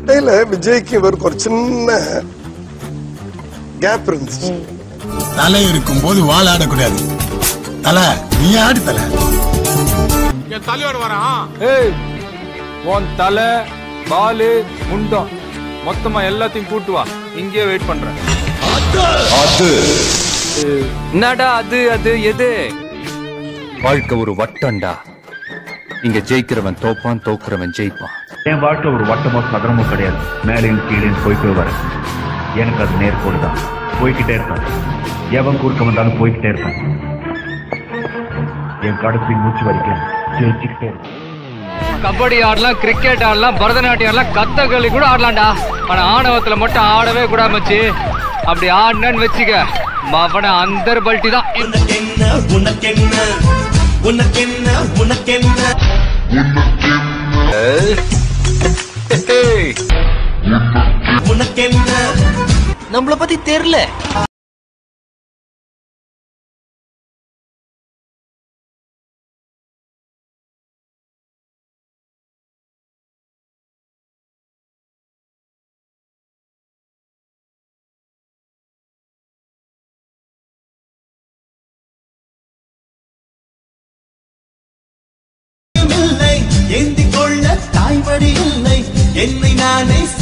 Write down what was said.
இடையில விஜய்க்கு இவருக்கு ஒரு சின்ன கேப் இருந்துச்சு தலை இருக்கும் போது வால் ஆடக்கூடாது தலை நீ ஆடு தலை என் தலைவர் வரான் ஏய் உன் தலை பாலு முண்டம் மொத்தமா எல்லாத்தையும் கூட்டு வா இங்கேயே வெயிட் பண்றேன் என்னடா அது அது எது வாழ்க்கை ஒரு வட்டம்டா இங்க ஜெயிக்கிறவன் தோப்பான் தோக்குறவன் ஜெயிப்பான் என் வாழ்க்கை ஒரு வட்டமோ சதுரமோ கிடையாது மேலேயும் கீழேயும் போய்க்கே வரேன் எனக்கு அது நேர்கோடு தான் போய்கிட்டே இருப்பேன் எவன் குறுக்க வந்தாலும் போய்கிட்டே இருப்பேன் என் கடைசி மூச்சு வரைக்கும் ஜெயிச்சுக்கிட்டே இருப்பேன் கபடி ஆடலாம் கிரிக்கெட் ஆடலாம் பரதநாட்டியம் ஆடலாம் கத்தகளி கூட ஆடலாம்டா ஆனா ஆணவத்துல மட்டும் ஆடவே கூடாது மச்சி அப்படி ஆடினு வச்சுக்க மவன அந்தர் பல்ட்டி தான் உனக்கென்ன உனக்கென்ன உனக்கென்ன உனக்கென்ன உனக்கென்ன நம்மள பத்தி தெரியல இல்லை ஏந்திக் கொள்ள தாய்மடி இல்லை என்னை நானே